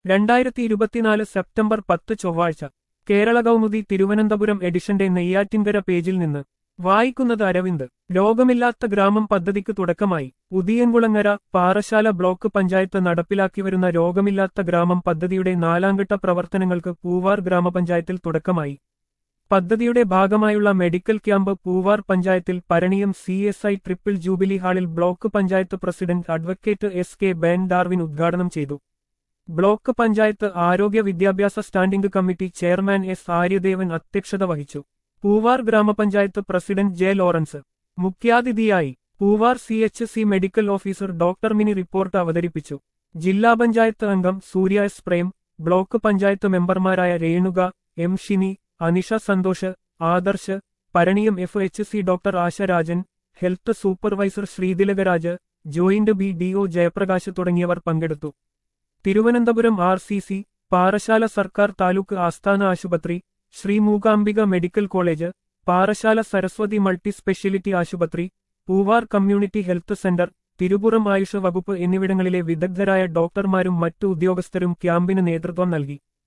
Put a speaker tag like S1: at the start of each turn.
S1: രണ്ടായിരത്തി ഇരുപത്തിനാല് സെപ്റ്റംബർ പത്ത് ചൊവ്വാഴ്ച കേരള കൗമുദി തിരുവനന്തപുരം എഡിഷന്റെ നെയ്യാറ്റിൻകര പേജിൽ നിന്ന് വായിക്കുന്നത് അരവിന്ദ് രോഗമില്ലാത്ത ഗ്രാമം പദ്ധതിക്ക് തുടക്കമായി ഉദിയൻകുളങ്ങര പാറശാല ബ്ലോക്ക് പഞ്ചായത്ത് നടപ്പിലാക്കിവരുന്ന രോഗമില്ലാത്ത ഗ്രാമം പദ്ധതിയുടെ നാലാംഘട്ട പ്രവർത്തനങ്ങൾക്ക് പൂവാർ ഗ്രാമപഞ്ചായത്തിൽ തുടക്കമായി പദ്ധതിയുടെ ഭാഗമായുള്ള മെഡിക്കൽ ക്യാമ്പ് പൂവാർ പഞ്ചായത്തിൽ Paraniyam C S I triple jubilee ഹാളിൽ block panchayat president advocate S K Ben Darwin ഉദ്ഘാടനം ചെയ്തു ബ്ലോക്ക് പഞ്ചായത്ത് ആരോഗ്യ വിദ്യാഭ്യാസ standing committee chairman S Aryadevan അധ്യക്ഷത വഹിച്ചു പൂവാർ ഗ്രാമപഞ്ചായത്ത് പ്രസിഡന്റ് ജെ ലോറൻസ് മുഖ്യാതിഥിയായി Poovar C H C medical officer doctor Mini report അവതരിപ്പിച്ചു ജില്ലാ പഞ്ചായത്ത് അംഗം സൂര്യ എസ് പ്രേം ബ്ലോക്ക് പഞ്ചായത്ത് മെമ്പർമാരായ Renuka M Shini Anisha Santhosh Adarsh Paraniyam F H C doctor Asharajan health supervisor Sreethilakaraj joint B D O Jayaprakash തുടങ്ങിയവർ പങ്കെടുത്തു Thiruvananthapuram R C C Parassala സർക്കാർ താലൂക്ക് ആസ്ഥാന ആശുപത്രി Sree Mookambika medical college Parassala Saraswathi multi speciality ആശുപത്രി Poovar community health centre Thirupuram Ayush വകുപ്പ് എന്നിവിടങ്ങളിലെ വിദഗ്ധരായ ഡോക്ടർമാരും മറ്റു ഉദ്യോഗസ്ഥരും ക്യാമ്പിന് നേതൃത്വം നൽകി